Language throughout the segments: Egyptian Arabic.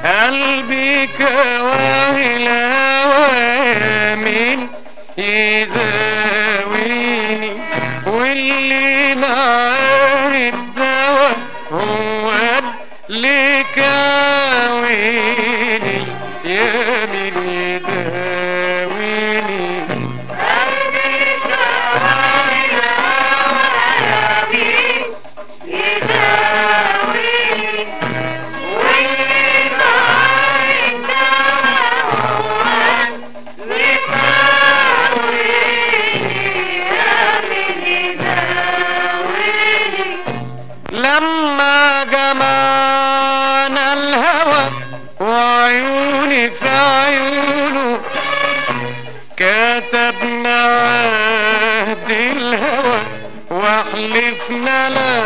قلبي كواهل هوا مين يداويني واللي معاه الدواء هو اللي كاويني يا مين يداويني لما جمعنا الهوى وعيوني في عيونه كتبنا عهد الهوى وحلفنا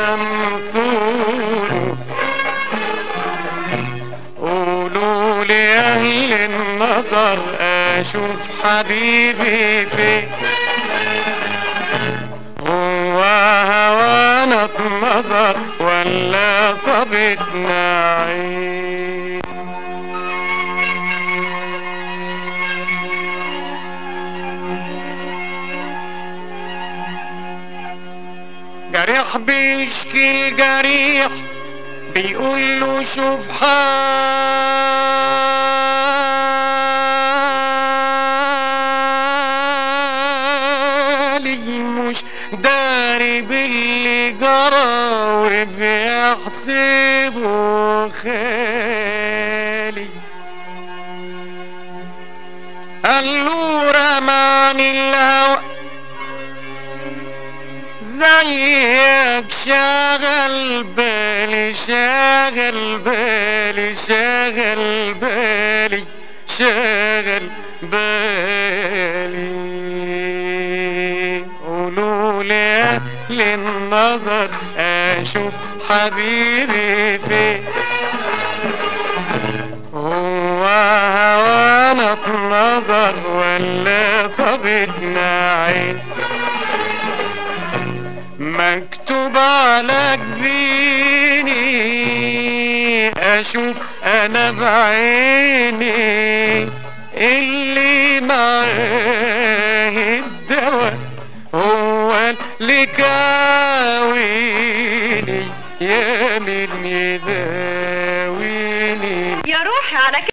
لمسونه قولوا لي اهل النظر اشوف حبيبي فين هو هوانا اتنظر ولا صابتنا عين جريح بيشكي الجريح بيقول له شوف حالي مش داري باللي جرى وبيحسبه خالي قال له رماني الهوى زيك شاغل بالي شاغل بالي شاغل بالي شاغل بالي قولوا لي أهل النظر اشوف حبيبي فين هو هوانا اتنظر ولا صابتنا عين مكتوب على جبيني اشوف انا بعيني اللي معاه الدواء هو اللي كاويني يا من يداويني يا روحي على